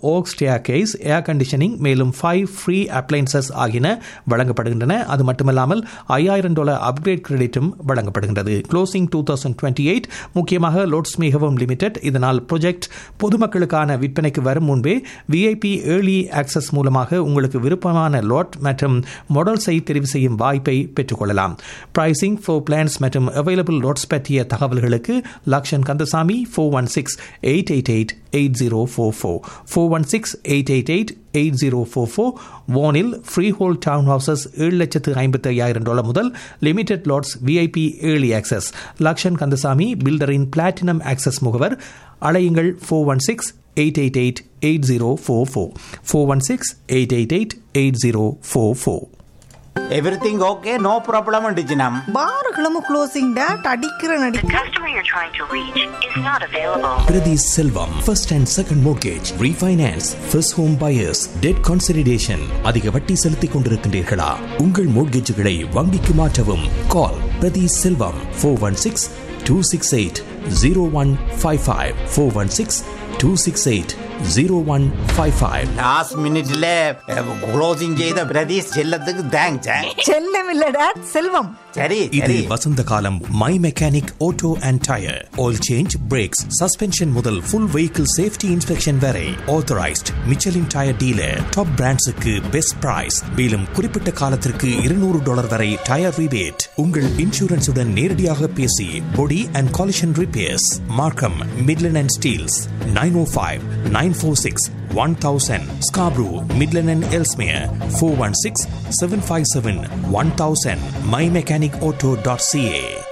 Okay stair gas air conditioning மேலும் five free appliances ஆகியன வழங்கப்படுகின்றன அது மட்டுமல்லாமல் ஐயாயிரம் டாலர் அப்கிரேட் கிரெடிட்டும் வழங்கப்படுகின்றது closing two thousand twenty eight முக்கியமாக லோட்ஸ் மிகவும் லிமிடெட் இதனால் ப்ரொஜெக்ட் பொதுமக்களுக்கான விற்பனைக்கு வரும் முன்பே விஐபி ஏர்லி ஆக்சஸ் மூலமாக உங்களுக்கு விருப்பமான லோட் மற்றும் மாடல்ஸை தெரிவு செய்யும் வாய்ப்பை பெற்றுக்கொள்ளலாம் பிரைசிங் ஃபோர் பிளான்ஸ் மற்றும் அவைலபிள் லோட்ஸ் பற்றிய தகவல்களுக்கு Lakshan Kandasamy four one six eight eight eight eight zero four four four one six eight eight eight eight zero four four வானில் ஃப்ரீ ஹோல் டவுன் ஹவுசஸ் ஏழு லட்சத்து ஐம்பத்தி ஐயாயிரம் டாலர் முதல் limited lots VIP early access Lakshan Kandasamy பில்டரின் platinum access முகவர் அழையுங்கள் four one six eight eight eight eight zero four four four one six eight eight eight eight zero four four everything okay no problem டிஜினம் பார்களும் closing date அடிக்கிற நடி The customer you're trying to reach is not available. Priti Selvam, first and second mortgage, refinance, first home buyers, debt consolidation. அதிக வட்டி செலுத்திக் கொண்டிருக்கின்றீர்களா உங்கள் மோட்கேஜுகளை வங்கிக்கு மாற்றவும் call Prathi Selvam four one six two six eight zero one five five four one six two six eight zero one five five last மினிட்ல closing செய்த பிரதீஷ் செல்லத்துக்கு thanks செல்லம் இல்ல டேட் செல்வம் சரி இது சரி வசந்த காலம் my mechanic auto and tyre oil change brakes suspension முதல் ஃபுல் வெஹிக்கிள் சேஃப்டி இன்ஸ்பெக்ஷன் வரை authorised Michelin tyre dealer top பிராண்ட்ஸுக்கு பெஸ்ட் பிரைஸ் மேலும் குறிப்பிட்ட காலத்திற்கு இருநூறு டாலர் வரை டயர் ரிபேட் உங்கள் இன்சூரன்ஸுடன் நேரடியாக பேசி body and collision repairs Markham Midland and Steeles nine oh five nine four six one thousand Scarborough Midland and Ellesmere four one six seven five seven one thousand my mechanic auto dot CA